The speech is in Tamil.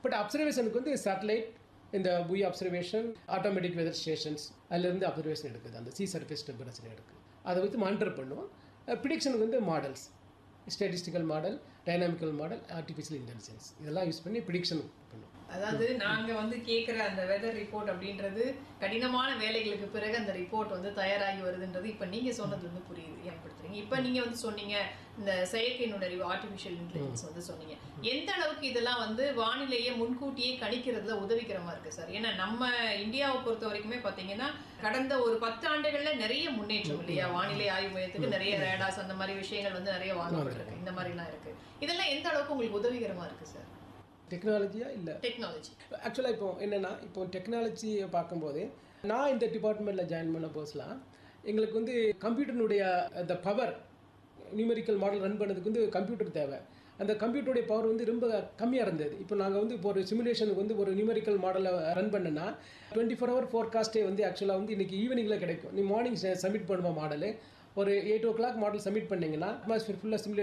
பட் அப்சர்வேஷனுக்கு வந்து சேட்டலைட் இந்த buoy observation automatic weather stations அதுலேருந்து அப்சர்வேஷன் எடுக்குது அந்த சி சர்ஃபேஸ் டெம்பரேச்சர் எடுக்குது அதை வச்சு மானிட்டர் பண்ணுவோம் ப்ரிடிக்ஷனுக்கு வந்து models statistical model dynamical model artificial intelligence இதெல்லாம் யூஸ் பண்ணி ப்ரிடிக்ஷன் பண்ணுவோம் அதாவது நாங்க வந்து கேட்குற அந்த வெதர் ரிப்போர்ட் அப்படின்றது கடினமான வேலைகளுக்கு பிறகு அந்த ரிப்போர்ட் வந்து தயாராகி வருதுன்றது இப்போ நீங்க சொன்னது வந்து புரியுது ஏற்படுத்துறீங்க இப்போ நீங்க வந்து சொன்னீங்க இந்த செயற்கை நுண்ணறிவு ஆர்டிஃபிஷியல் இன்டெலிஜென்ஸ் வந்து சொன்னீங்க எந்த அளவுக்கு இதெல்லாம் வந்து வானிலையை முன்கூட்டியே கணிக்கிறதுல உதவிகரமா இருக்கு சார் ஏன்னா நம்ம இந்தியாவை பொறுத்த வரைக்குமே பாத்தீங்கன்னா கடந்த ஒரு பத்து ஆண்டுகள்ல நிறைய முன்னேற்றம் இல்லையா வானிலை ஆய்வு மையத்துக்கு நிறைய ரேடாஸ் அந்த மாதிரி விஷயங்கள் வந்து நிறைய வாங்கப்பட்டிருக்கு இந்த மாதிரிலாம் இருக்கு இதெல்லாம் எந்த அளவுக்கு உங்களுக்கு உதவிகரமா இருக்கு சார் டெக்னாலஜியா இல்லை டெக்னாலஜி ஆக்சுவலாக இப்போ என்னென்னா இப்போ டெக்னாலஜியை பார்க்கும்போது நான் இந்த டிபார்ட்மெண்ட்டில் ஜாயின் பண்ண போஸ்லாம் எங்களுக்கு வந்து கம்ப்யூட்டரினுடைய அந்த பவர் நியூமெரிக்கல் மாடல் ரன் பண்ணதுக்கு வந்து கம்ப்யூட்டர் தேவை அந்த கம்ப்யூட்டருடைய பவர் வந்து ரொம்ப கம்மியாக இருந்தது இப்போ நாங்கள் வந்து இப்போ ஒரு சிமுலேஷனுக்கு வந்து ஒரு நியூமெரிக்கல் மாடலை ரன் பண்ணனா டுவெண்ட்டி ஃபோர் ஹவர் ஃபோர்காஸ்ட்டே வந்து ஆக்சுவலாக வந்து இன்றைக்கி ஈவினிங்கில் கிடைக்கும் நீ மார்னிங் சப்மிட் பண்ணுவோம் மாடலு ஒரு eight o'clock model submit பண்ணிங்கன்னா அட்மாஸ்பியர் ஃபுல்லாக சிமுலேட்